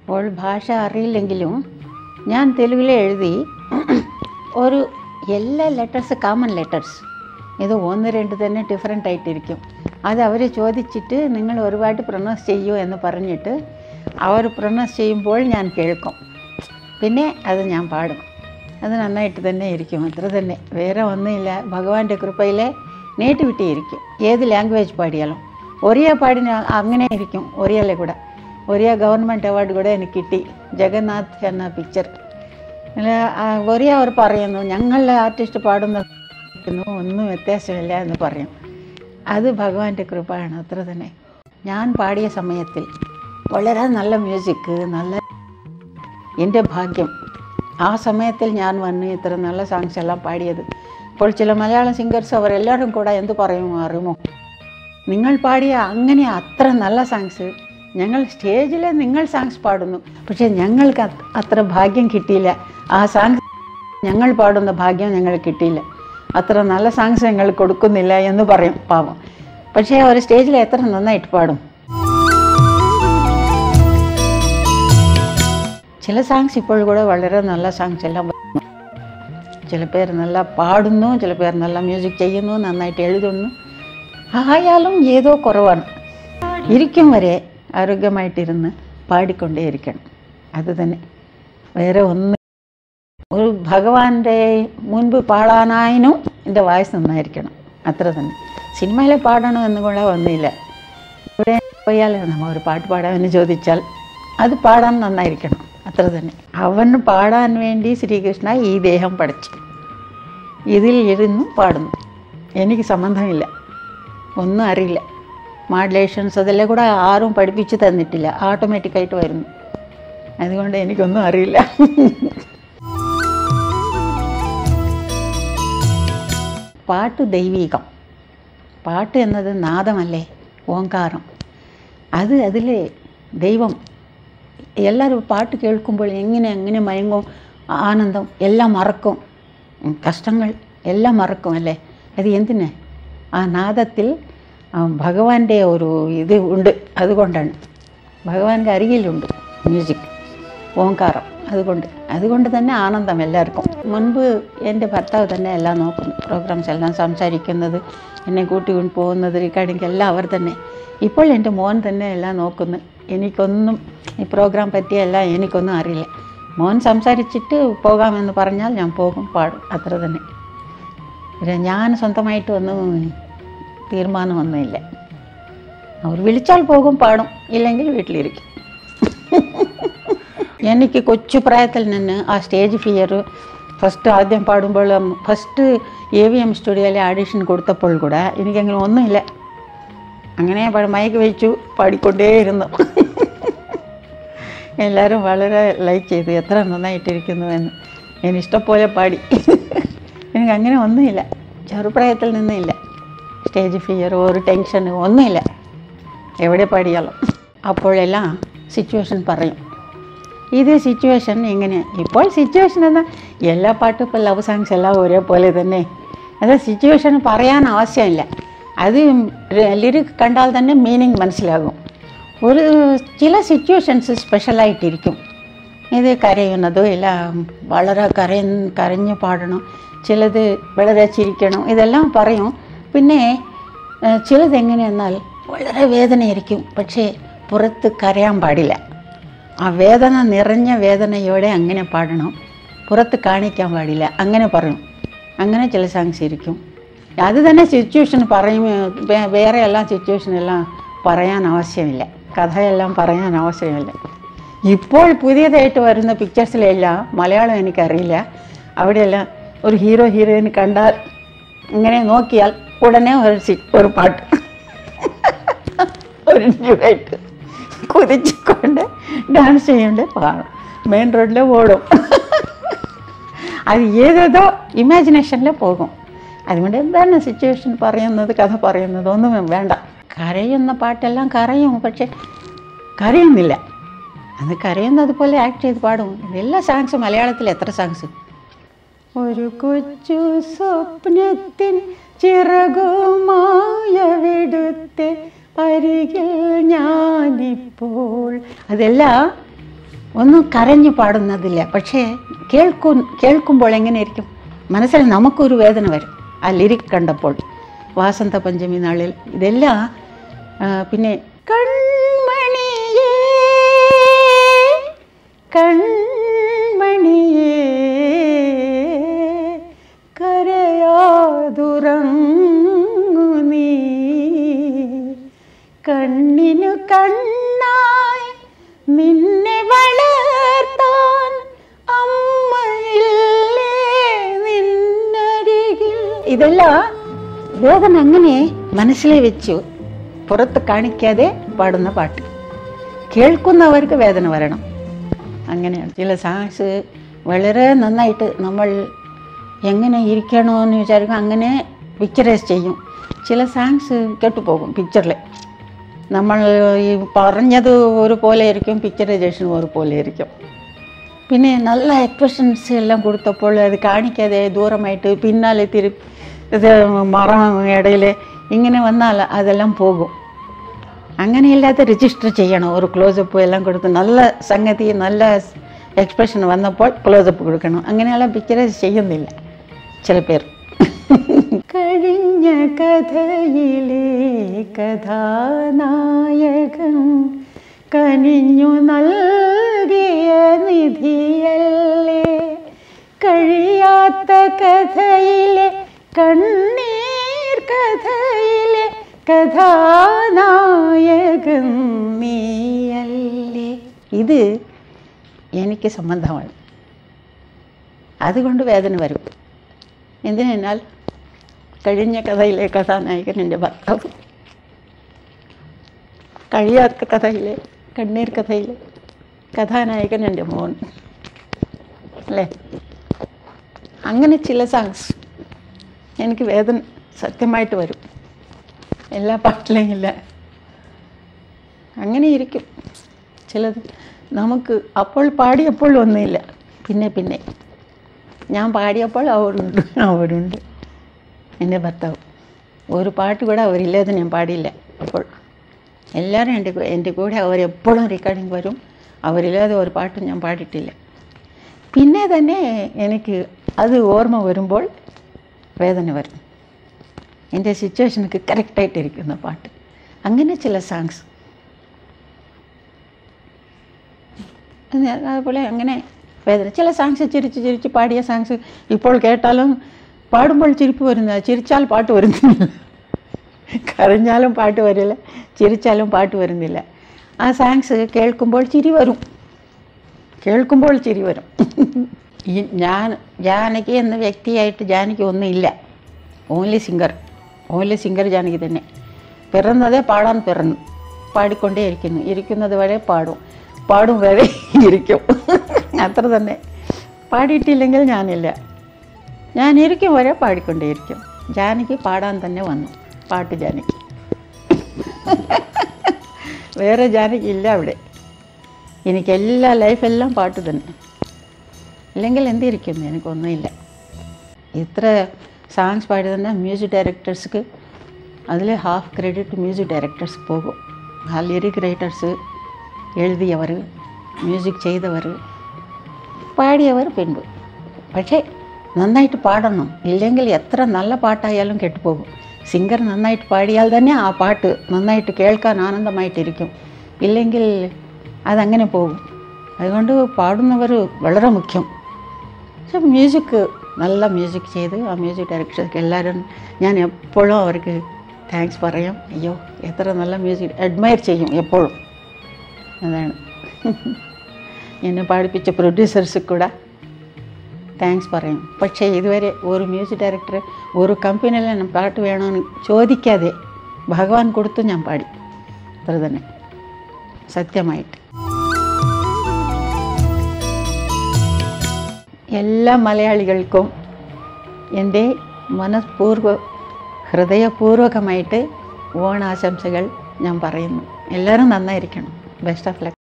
അപ്പോൾ ഭാഷ അറിയില്ലെങ്കിലും ഞാൻ തെലുങ്കിൽ എഴുതി ഒരു എല്ലാ ലെറ്റേഴ്സ് കോമൺ ലെറ്റേഴ്സ് ഇത് ഒന്ന് രണ്ട് തന്നെ ഡിഫറെൻ്റ് ആയിട്ടിരിക്കും അത് അവർ ചോദിച്ചിട്ട് നിങ്ങൾ ഒരുപാട് പ്രൊനൗൺസ് ചെയ്യൂ എന്ന് പറഞ്ഞിട്ട് അവർ പ്രൊനൗൺസ് ചെയ്യുമ്പോൾ ഞാൻ കേൾക്കും പിന്നെ അത് ഞാൻ പാടും അത് നന്നായിട്ട് തന്നെ ഇരിക്കും അത്ര തന്നെ വേറെ ഒന്നുമില്ല ഭഗവാന്റെ കൃപയിലെ നേറ്റിവിറ്റി ഇരിക്കും ഏത് ലാംഗ്വേജ് പാടിയാലും ഒറിയ പാടിന അങ്ങനെ ഇരിക്കും ഒറിയയിലെ കൂടെ ഒറിയ ഗവൺമെൻറ് അവാർഡ് കൂടെ എനിക്ക് കിട്ടി ജഗന്നാഥ് എന്ന പിക്ചർ ഒറിയ അവർ പറയുന്നു ഞങ്ങളുടെ ആർട്ടിസ്റ്റ് പാടുന്ന ഒന്നും വ്യത്യാസമില്ല എന്ന് പറയും അത് ഭഗവാന്റെ കൃപയാണ് അത്ര തന്നെ ഞാൻ പാടിയ സമയത്തിൽ വളരെ നല്ല മ്യൂസിക് നല്ല എൻ്റെ ഭാഗ്യം ആ സമയത്തിൽ ഞാൻ വന്ന് ഇത്ര നല്ല സോങ്സ് എല്ലാം പാടിയത് ഇപ്പോൾ ചില മലയാളം സിംഗേഴ്സ് അവരെല്ലാവരും കൂടെ എന്ത് പറയുമോ അറിയുമോ നിങ്ങൾ പാടിയ അങ്ങനെ അത്ര നല്ല സോങ്സ് ഞങ്ങൾ സ്റ്റേജിൽ നിങ്ങൾ സോങ്സ് പാടുന്നു പക്ഷേ ഞങ്ങൾക്ക് അത് അത്ര ഭാഗ്യം കിട്ടിയില്ല ആ സോങ്സ് ഞങ്ങൾ പാടുന്ന ഭാഗ്യം ഞങ്ങൾക്ക് കിട്ടിയില്ല അത്ര നല്ല സോങ്സ് ഞങ്ങൾ കൊടുക്കുന്നില്ല എന്ന് പറയും പാവം പക്ഷേ അവർ സ്റ്റേജിൽ എത്ര നന്നായിട്ട് പാടും ചില സോങ്സ് ഇപ്പോൾ കൂടെ വളരെ നല്ല സോങ്സ് എല്ലാം വരുന്നു ചില പേർ നല്ല പാടുന്നു ചില പേർ നല്ല മ്യൂസിക് ചെയ്യുന്നു നന്നായിട്ട് എഴുതുന്നു ആയാലും ഏതോ കുറവാണ് ഇരിക്കും വരെ ആരോഗ്യമായിട്ടിരുന്ന് പാടിക്കൊണ്ടേ ഇരിക്കണം അത് തന്നെ വേറെ ഒന്ന് ഒരു ഭഗവാന്റെ മുൻപ് പാടാനായനും എൻ്റെ വായസ് നന്നായിരിക്കണം അത്ര തന്നെ സിനിമയിൽ പാടണം എന്ന് കൂടെ ഒന്നുമില്ല ഇവിടെ പോയാൽ നമ്മൾ ഒരു പാട്ട് പാടാമെന്ന് ചോദിച്ചാൽ അത് പാടാൻ നന്നായിരിക്കണം അത്ര തന്നെ അവന് പാടാൻ വേണ്ടി ശ്രീകൃഷ്ണ ഈ ദേഹം പഠിച്ചു ഇതിൽ ഇരുന്ന് പാടുന്നു എനിക്ക് സംബന്ധമില്ല ഒന്നും അറിയില്ല മോഡുലേഷൻസ് അതെല്ലാം കൂടെ ആരും പഠിപ്പിച്ച് തന്നിട്ടില്ല ഓട്ടോമാറ്റിക്കായിട്ട് വരുന്നു അതുകൊണ്ട് എനിക്കൊന്നും അറിയില്ല പാട്ട് ദൈവീകം പാട്ട് എന്നത് നാദമല്ലേ ഓങ്കാരം അത് അതിൽ ദൈവം എല്ലാവരും പാട്ട് കേൾക്കുമ്പോൾ എങ്ങനെ എങ്ങനെ മയങ്ങും ആനന്ദം എല്ലാം മറക്കും ഉം, കഷ്ടങ്ങൾ എല്ലാം മറക്കും അല്ലേ അത് എന്തിന് ആ നാദത്തിൽ ആ ഭഗവാന്റെ ഒരു ഇത് ഉണ്ട് അതുകൊണ്ടാണ് ഭഗവാന്റെ അരികിലുണ്ട് മ്യൂസിക് ഓങ്കാരം അതുകൊണ്ട് അതുകൊണ്ട് തന്നെ ആനന്ദം എല്ലാവർക്കും മുൻപ് എൻ്റെ ഭർത്താവ് തന്നെ എല്ലാം നോക്കുന്നു പ്രോഗ്രാംസ് എല്ലാം സംസാരിക്കുന്നത് എന്നെ കൂട്ടി കൊണ്ട് പോകുന്നത് റെക്കോർഡിംഗ് എല്ലാം അവർ തന്നെ ഇപ്പോൾ എൻ്റെ മോൻ തന്നെ എല്ലാം നോക്കുന്നു എനിക്കൊന്നും ഈ പ്രോഗ്രാം പറ്റിയെല്ലാം എനിക്കൊന്നും അറിയില്ല മോൻ സംസാരിച്ചിട്ട് പോകാമെന്ന് പറഞ്ഞാൽ ഞാൻ പോകും പാടും അത്ര തന്നെ പിന്നെ ഞാൻ സ്വന്തമായിട്ട് ഒന്നും തീരുമാനമൊന്നുമില്ല അവർ വിളിച്ചാൽ പോകും പാടും ഇല്ലെങ്കിൽ വീട്ടിലിരിക്കും എനിക്ക് കൊച്ചു പ്രായത്തിൽ നിന്ന് ആ സ്റ്റേജ് ഫിയർ ഫസ്റ്റ് ആദ്യം പാടുമ്പോൾ ഫസ്റ്റ് എ വി എം സ്റ്റുഡിയോയിലെ ആഡിഷൻ കൊടുത്തപ്പോൾ കൂടെ എനിക്കങ്ങനെ ഒന്നുമില്ല അങ്ങനെ പ- മയക്ക് വെച്ചു പാടിക്കൊണ്ടേയിരുന്നു എല്ലാവരും വളരെ ലൈക്ക് ചെയ്തു എത്ര നന്നായിട്ടിരിക്കുന്നു എന്ന് എനിഷ്ടംപോലെ പാടി എനിക്ക് അങ്ങനെ ഒന്നുമില്ല ചെറുപ്രായത്തിൽ നിന്നില്ല സ്റ്റേജ് ഫിയർ ഒരു ടെൻഷൻ ഒന്നുമില്ല എവിടെ പാടിയാലും അപ്പോഴെല്ലാം സിറ്റുവേഷൻ പറയും ഇത് സിറ്റുവേഷൻ ഇങ്ങനെ ഇപ്പോൾ സിറ്റുവേഷൻ എന്നാൽ എല്ലാ പാട്ടും ഇപ്പോൾ ലവ് സോങ്സ് എല്ലാം ഒരേപോലെ തന്നെ അത് സിറ്റുവേഷൻ പറയാൻ ആവശ്യമില്ല അത് ലിറിക് കണ്ടാൽ തന്നെ മീനിങ് മനസ്സിലാകും ഒരു ചില സിറ്റുവേഷൻസ് സ്പെഷ്യലായിട്ടിരിക്കും ഇത് കരയുന്നതോ ഇല്ല വളരെ കരയ കരഞ്ഞ് പാടണം ചിലത് വളരെ ചിരിക്കണം ഇതെല്ലാം പറയും പിന്നെ ഏഹ്, ചിലത് എങ്ങനെയെന്നാൽ വളരെ വേദനയായിരിക്കും പക്ഷേ പുറത്ത് കരയാൻ പാടില്ല ആ വേദന നിറഞ്ഞ വേദനയോടെ അങ്ങനെ പാടണം പുറത്ത് കാണിക്കാൻ പാടില്ല അങ്ങനെ പറയും അങ്ങനെ ചില സോങ്സ് ഇരിക്കും അത് തന്നെ സിറ്റുവേഷൻ പറയും വേ- വേറെ എല്ലാം സിറ്റുവേഷൻ എല്ലാം പറയാൻ ആവശ്യമില്ല കഥയെല്ലാം പറയാൻ ആവശ്യമില്ല ഇപ്പോൾ പുതിയതായിട്ട് വരുന്ന പിക്ചേഴ്സിലെല്ലാം മലയാളം എനിക്കറിയില്ല അവിടെയെല്ലാം ഒരു ഹീറോ ഹീറോയിൻ കണ്ടാൽ ഇങ്ങനെ നോക്കിയാൽ ഉടനെ ഒരു സി ഒരു പാട്ട് ഒരു ഡ്യുവറ്റ് കുതിച്ചുകൊണ്ട് ഡാൻസ് ചെയ്യണ്ട് പാടും മെയിൻ റോഡിൽ ഓടും അത് ഏതേതോ ഇമാജിനേഷനിൽ പോകും അതുകൊണ്ട് എന്താണ് സിറ്റുവേഷൻ പറയുന്നത് കഥ പറയുന്നത് ഒന്നും വേണ്ട കരയുന്ന പാട്ടെല്ലാം കരയും പക്ഷെ കരയുന്നില്ല അത് കരയുന്നത് പോലെ ആക്ട് ചെയ്ത് പാടും എല്ലാ സോങ്സ് മലയാളത്തിൽ എത്ര സോങ്സ് ഒരു കൊച്ചു സ്വപ്നത്തിൻ ചിറകുമായവിടുത്തെ അരികിൽ ഞാനിപ്പോൾ അതെല്ലാം ഒന്നും കരഞ്ഞു പാടുന്നതില്ല പക്ഷേ കേൾക്കും കേൾക്കുമ്പോൾ എങ്ങനെയായിരിക്കും മനസ്സിൽ നമുക്കൊരു വേദന വരും ആ ലിരിക് കണ്ടപ്പോൾ വാസന്ത പഞ്ചമി നാളിൽ ഇതെല്ലാം ആ, പിന്നെ കൺമണിയേ കൺമണിയേ കരയാതുറങ്ങു നീ കണ്ണിനു കണ്ണായി നിന്നെ വളർത്താൻ അമ്മയില്ലേ നിന്നരികിൽ ഇതെല്ലാം വേദന അങ്ങനെ മനസ്സിലെ വെച്ചു പുറത്ത് കാണിക്കാതെ പാടുന്ന പാട്ട് കേൾക്കുന്നവർക്ക് വേദന വരണം അങ്ങനെയാണ് ചില സാങ്സ് വളരെ നന്നായിട്ട് നമ്മൾ എങ്ങനെ ഇരിക്കണമെന്ന് വിചാരിക്കും അങ്ങനെ പിക്ചറൈസ് ചെയ്യും ചില സാങ്സ് കെട്ടുപോകും പിക്ചറിൽ നമ്മൾ ഈ പറഞ്ഞത് ഒരുപോലെ ആയിരിക്കും പിക്ചറൈസേഷൻ ഒരുപോലെ ആയിരിക്കും പിന്നെ നല്ല എക്സ്പ്രഷൻസ് എല്ലാം കൊടുത്തപ്പോൾ അത് കാണിക്കാതെ ദൂരമായിട്ട് പിന്നാലെ തിരി ഇത് മറ ഇടയിൽ ഇങ്ങനെ വന്നാൽ അതെല്ലാം പോകും അങ്ങനെയില്ലാത്ത രജിസ്റ്റർ ചെയ്യണം ഒരു ക്ലോസപ്പ് എല്ലാം കൊടുത്ത് നല്ല സംഗതി നല്ല എക്സ്പ്രഷൻ വന്നപ്പോൾ ക്ലോസപ്പ് കൊടുക്കണം അങ്ങനെയുള്ള പിക്ചറൈസ് ചെയ്യുന്നില്ല ചില പേർ കഴിഞ്ഞ കഥയിലെ കഥാനായകൻ കനിഞ്ഞു നൽകിയ നിധിയല്ലേ കഴിയാത്ത കഥയിലെ കണ്ണീർ കഥയിലെ കഥാനായകൻ നീയല്ലേ ഇത് എനിക്ക് സംബന്ധമാണ് അതുകൊണ്ട് വേദന വരും എന്തിനെന്നാൽ കഴിഞ്ഞ കഥയിലെ കഥാനായകൻ എൻ്റെ ഭർത്താവ് കഴിയാത്ത കഥയിലെ കണ്ണീർ കഥയിലെ കഥാനായകൻ എൻ്റെ മോൻ അല്ലേ അങ്ങനെ ചില സാങ്സ് എനിക്ക് വേദന സത്യമായിട്ട് വരും എല്ലാ പാട്ടിലും ഇല്ല അങ്ങനെ ഇരിക്കും ചിലത് നമുക്ക് അപ്പോൾ പാടിയപ്പോൾ ഒന്നുമില്ല പിന്നെ പിന്നെ ഞാൻ പാടിയപ്പോൾ അവരുണ്ട് അവരുണ്ട് എൻ്റെ ഭർത്താവ് ഒരു പാട്ട് കൂടെ അവരില്ലാതെ ഞാൻ പാടിയില്ല അപ്പോൾ എല്ലാവരും എൻ്റെ കൂ- എൻ്റെ കൂടെ അവരെപ്പോഴും റെക്കോർഡിങ് വരും അവരില്ലാതെ ഒരു പാട്ടും ഞാൻ പാടിയിട്ടില്ല പിന്നെ തന്നെ എനിക്ക് അത് ഓർമ്മ വരുമ്പോൾ വേദന വരും എൻ്റെ സിറ്റുവേഷനൊക്കെ കറക്റ്റായിട്ടിരിക്കുന്ന പാട്ട് അങ്ങനെ ചില സാങ്സ് അതുപോലെ അങ്ങനെ വേദന ചില സാങ്സ് ചിരിച്ച് ചിരിച്ച് പാടിയ സാങ്സ് ഇപ്പോൾ കേട്ടാലും പാടുമ്പോൾ ചിരിപ്പ് വരുന്നില്ല ചിരിച്ചാൽ പാട്ട് വരുന്നില്ല കരഞ്ഞാലും പാട്ട് വരില്ല ചിരിച്ചാലും പാട്ട് വരുന്നില്ല ആ സാങ്സ് കേൾക്കുമ്പോൾ ചിരി വരും കേൾക്കുമ്പോൾ ചിരി വരും ഈ ഞാൻ ജാനകി എന്ന വ്യക്തിയായിട്ട് ജാനകി ഒന്നുമില്ല only singer only singer Janaki തന്നെ പിറന്നതേ പാടാൻ പിറന്നു പാടിക്കൊണ്ടേ ഇരിക്കുന്നു ഇരിക്കുന്നത് വരെ പാടും പാടും വരെ ഇരിക്കും അത്ര തന്നെ പാടിയിട്ടില്ലെങ്കിൽ ഞാനില്ല ഞാൻ ഇരിക്കും വരെ പാടിക്കൊണ്ടേയിരിക്കും ജാനകി പാടാൻ തന്നെ വന്നു പാട്ട് ജാനകി വേറെ ജാനകി ഇല്ല അവിടെ എനിക്ക് എല്ലാ ലൈഫെല്ലാം പാട്ട് തന്നെ ഇല്ലെങ്കിൽ എന്തിരിക്കും എനിക്കൊന്നുമില്ല ഇത്ര സാങ്സ് പാടി തന്നെ മ്യൂസിക് ഡയറക്ടേഴ്സ്ക്ക് അതിൽ ഹാഫ് ക്രെഡിറ്റ് മ്യൂസിക് ഡയറക്ടേഴ്സ് പോകും ആ ലിറിക് റൈറ്റേഴ്സ് എഴുതിയവർ മ്യൂസിക് ചെയ്തവർ പാടിയവർ പിൻപ് പക്ഷേ നന്നായിട്ട് പാടണം ഇല്ലെങ്കിൽ എത്ര നല്ല പാട്ടായാലും കെട്ടുപോകും സിംഗർ നന്നായിട്ട് പാടിയാൽ തന്നെ ആ പാട്ട് നന്നായിട്ട് കേൾക്കാൻ ആനന്ദമായിട്ടിരിക്കും ഇല്ലെങ്കിൽ അതങ്ങനെ പോകും അതുകൊണ്ട് പാടുന്നവർ വളരെ മുഖ്യം പക്ഷെ മ്യൂസിക് നല്ല മ്യൂസിക് ചെയ്ത് ആ മ്യൂസിക് ഡയറക്ടർക്ക് എല്ലാവരും ഞാൻ എപ്പോഴും അവർക്ക് താങ്ക്സ് പറയും അയ്യോ എത്ര നല്ല മ്യൂസിക് അഡ്മയർ ചെയ്യും എപ്പോഴും അതാണ് എന്നെ പാടിപ്പിച്ച പ്രൊഡ്യൂസേഴ്സ് കൂടെ താങ്ക്സ് പറയും പക്ഷേ ഇതുവരെ ഒരു മ്യൂസിക് ഡയറക്ടർ ഒരു കമ്പനിയിൽ ഞാൻ പാട്ട് വേണമെന്ന് ചോദിക്കാതെ ഭഗവാൻ കൊടുത്തു ഞാൻ പാടി അത്ര തന്നെ സത്യമായിട്ട് എല്ലാ മലയാളികൾക്കും എൻ്റെ മനഃപൂർവ്വ ഹൃദയപൂർവകമായിട്ട് ഓണാശംസകൾ ഞാൻ പറയുന്നു എല്ലാവരും നന്നായിരിക്കണം ബെസ്റ്റ് ഓഫ് ലക്ക്